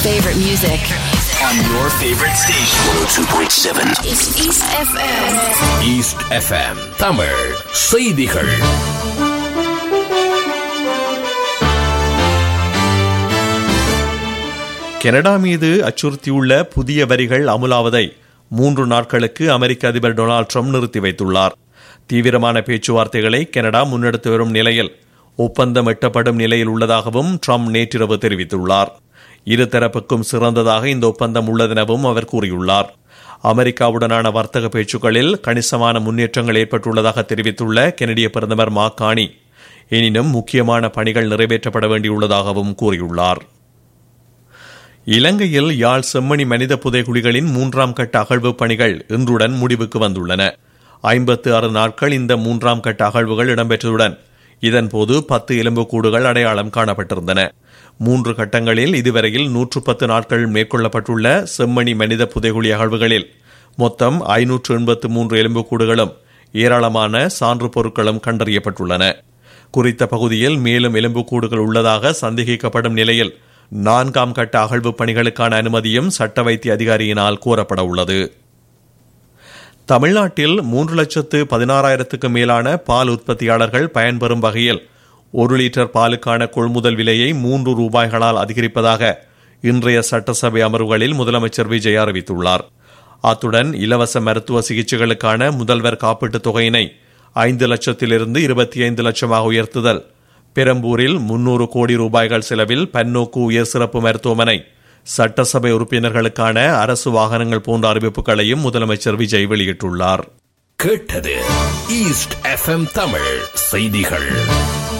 Favorite music. on your favorite station. 102.7. It's East FM. East FM தமிழ் செய்திகள் Canada மீது அச்சுறுத்தியுள்ள புதிய வரிகள் அமுலாவதை மூன்று நாட்களுக்கு அமெரிக்க அதிபர் டொனால்ட் ட்ரம்ப் நிறுத்தி வைத்துள்ளார் தீவிரமான பேச்சுவார்த்தைகளை கனடா முன்னெடுத்து வரும் நிலையில் ஒப்பந்தம் எட்டப்படும் நிலையில் உள்ளதாகவும் ட்ரம்ப் நேற்றிரவு தெரிவித்துள்ளார் இருதரப்புக்கும் சிறந்ததாக இந்த ஒப்பந்தம் உள்ளதெனவும் அவர் கூறியுள்ளார் அமெரிக்காவுடனான வர்த்தக பேச்சுக்களில் கணிசமான முன்னேற்றங்கள் ஏற்பட்டுள்ளதாக தெரிவித்துள்ள கெனடிய பிரதமர் மாக்கானி எனினும் முக்கியமான பணிகள் நிறைவேற்றப்பட வேண்டியுள்ளதாகவும் கூறியுள்ளார் இலங்கையில் யாழ் செம்மணி மனித புதைகுழிகளின் மூன்றாம் கட்ட அகழ்வு பணிகள் இன்றுடன் முடிவுக்கு வந்துள்ளன ஐம்பத்து ஆறு நாட்கள் இந்த மூன்றாம் கட்ட அகழ்வுகள் இடம்பெற்றதுடன் இதன்போது பத்து எலும்புக்கூடுகள் அடையாளம் காணப்பட்டிருந்தன மூன்று கட்டங்களில் இதுவரையில் நூற்று பத்து நாட்கள் மேற்கொள்ளப்பட்டுள்ள செம்மணி மனித புதைகுழி அகழ்வுகளில் மொத்தம் ஐநூற்று எண்பத்து மூன்று எலும்புக்கூடுகளும் ஏராளமான சான்று பொருட்களும் கண்டறியப்பட்டுள்ளன குறித்த பகுதியில் மேலும் எலும்புக்கூடுகள் உள்ளதாக சந்தேகிக்கப்படும் நிலையில் நான்காம் கட்ட அகழ்வு பணிகளுக்கான அனுமதியும் சட்ட வைத்திய அதிகாரியினால் கோரப்பட உள்ளது தமிழ்நாட்டில் மூன்று லட்சத்து பதினாறாயிரத்துக்கு மேலான பால் உற்பத்தியாளர்கள் பயன்பெறும் வகையில் ஒரு லிட்டர் பாலுக்கான கொள்முதல் விலையை மூன்று ரூபாய்களால் அதிகரிப்பதாக இன்றைய சட்டசபை அமர்வுகளில் முதலமைச்சர் விஜய் அறிவித்துள்ளார் அத்துடன் இலவச மருத்துவ சிகிச்சைகளுக்கான முதல்வர் காப்பீட்டுத் தொகையினை ஐந்து லட்சத்திலிருந்து இருபத்தி ஐந்து லட்சமாக உயர்த்துதல் பெரம்பூரில் முன்னூறு கோடி ரூபாய்கள் செலவில் பன்னோக்கு உயர் சிறப்பு மருத்துவமனை சட்டசபை உறுப்பினர்களுக்கான அரசு வாகனங்கள் போன்ற அறிவிப்புகளையும் முதலமைச்சர் விஜய் வெளியிட்டுள்ளார் கேட்டது ஈஸ்ட் எஃப்எம் தமிழ் செய்திகள்